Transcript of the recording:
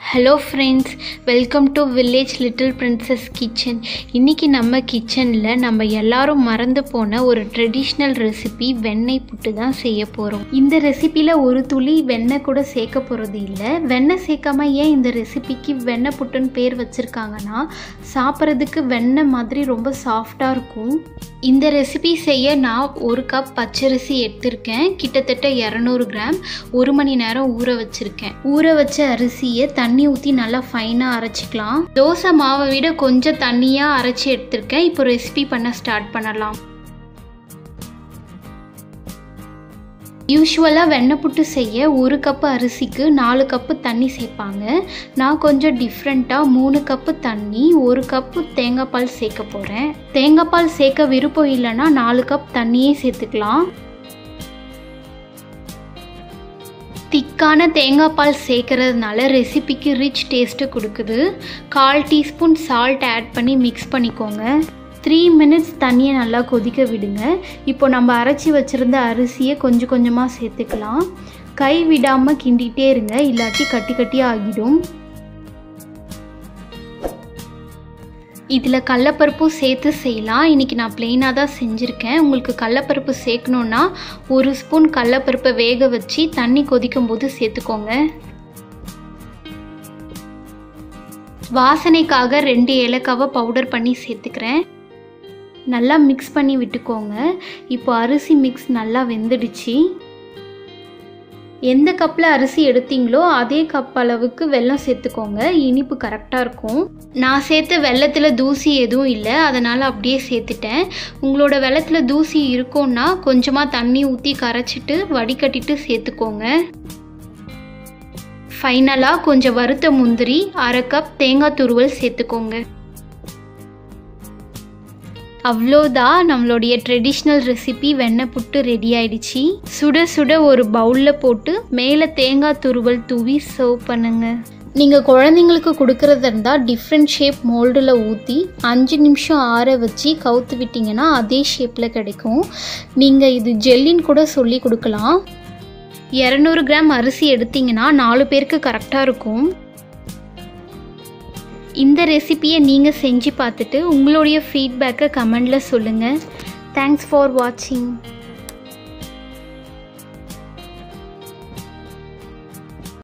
hello friends welcome to village little princess kitchen இன்றைக்கி நம்ம கிச்சனில் நம்ம எல்லாரும் மறந்து போன ஒரு ட்ரெடிஷ்னல் ரெசிபி வெண்ணெய் புட்டு தான் செய்ய போகிறோம் இந்த ரெசிப்பியில் ஒரு துளி வெண்ணெய் கூட சேர்க்க போகிறது இல்லை வெண்ணெய் சேர்க்காம ஏன் இந்த ரெசிபிக்கு வெண்ணெய் புட்டுன்னு பேர் வச்சுருக்காங்கன்னா சாப்பிட்றதுக்கு வெண்ணெய் மாதிரி ரொம்ப சாஃப்டாக இருக்கும் இந்த ரெசிபி செய்ய நான் ஒரு கப் பச்சரிசி எடுத்திருக்கேன் கிட்டத்தட்ட இரநூறு கிராம் ஒரு மணி நேரம் ஊற வச்சுருக்கேன் ஊற வச்ச அரிசியை தண்ணி ஊற்றி நல்லா ஃபைனாக அரைச்சிக்கலாம் தோசை மாவை விட கொஞ்சம் தண்ணியாக அரைச்சி எடுத்திருக்கேன் இப்போ ரெசிபி பண்ண ஸ்டார்ட் பண்ணலாம் யூஸ்வலாக வெண்ணெய் புட்டு செய்ய ஒரு கப்பு அரிசிக்கு நாலு கப்பு தண்ணி சேர்ப்பாங்க நான் கொஞ்சம் டிஃப்ரெண்ட்டாக மூணு கப்பு தண்ணி ஒரு கப்பு தேங்காய் பால் சேர்க்க போகிறேன் தேங்காய் பால் சேர்க்க விருப்பம் இல்லைன்னா நாலு கப் தண்ணியே சேர்த்துக்கலாம் திக்கான தேங்காய் பால் சேர்க்கறதுனால ரெசிபிக்கு ரிச் டேஸ்ட்டு கொடுக்குது கால் டீஸ்பூன் சால்ட் ஆட் பண்ணி மிக்ஸ் பண்ணிக்கோங்க த்ரீ மினிட்ஸ் தண்ணியை நல்லா கொதிக்க விடுங்க இப்போ நம்ம அரைச்சி வச்சுருந்த அரிசியை கொஞ்சம் கொஞ்சமாக சேர்த்துக்கலாம் கை விடாமல் கிண்டிகிட்டே இருங்க இல்லாட்டி கட்டி கட்டி ஆகிடும் இதில் கடலப்பருப்பும் சேர்த்து செய்யலாம் இன்றைக்கி நான் ப்ளெயினாக தான் செஞ்சுருக்கேன் உங்களுக்கு கடலப்பருப்பு சேர்க்கணுன்னா ஒரு ஸ்பூன் கடலப்பருப்பை வேக வச்சு தண்ணி கொதிக்கும் போது சேர்த்துக்கோங்க வாசனைக்காக ரெண்டு ஏலக்காவை பவுடர் பண்ணி சேர்த்துக்கிறேன் நல்லா மிக்ஸ் பண்ணி விட்டுக்கோங்க இப்போ அரிசி மிக்ஸ் நல்லா வெந்துடுச்சு எந்த கப்பில் அரிசி எடுத்தீங்களோ அதே கப் அளவுக்கு வெல்லம் சேர்த்துக்கோங்க இனிப்பு கரெக்டாக இருக்கும் நான் சேர்த்த வெள்ளத்தில் தூசி எதுவும் இல்லை அதனால் அப்படியே சேர்த்துட்டேன் உங்களோட வெள்ளத்தில் தூசி இருக்கும்னா கொஞ்சமாக தண்ணி ஊற்றி கரைச்சிட்டு வடிகட்டிட்டு சேர்த்துக்கோங்க ஃபைனலாக கொஞ்சம் வறுத்த முந்திரி அரை கப் தேங்காய் துருவல் சேர்த்துக்கோங்க அவ்வளோதான் நம்மளுடைய ட்ரெடிஷ்னல் ரெசிபி வெண்ணெய் புட்டு ரெடி ஆயிடுச்சு சுட சுட ஒரு பவுலில் போட்டு மேலே தேங்காய் துருவல் தூவி சர்வ் பண்ணுங்க நீங்கள் குழந்தைங்களுக்கு கொடுக்கறதா இருந்தால் டிஃப்ரெண்ட் ஷேப் மோல்டில் ஊற்றி அஞ்சு நிமிஷம் ஆற வச்சு கவுத்து விட்டிங்கன்னா அதே ஷேப்பில் கிடைக்கும் நீங்கள் இது ஜெல்லின்னு கூட சொல்லி கொடுக்கலாம் இரநூறு கிராம் அரிசி எடுத்திங்கன்னா நாலு பேருக்கு கரெக்டாக இருக்கும் இந்த ரெசிப்பியை நீங்கள் செஞ்சு பார்த்துட்டு உங்களுடைய ஃபீட்பேக்கை கமெண்டில் சொல்லுங்கள் தேங்க்ஸ் ஃபார் வாட்சிங்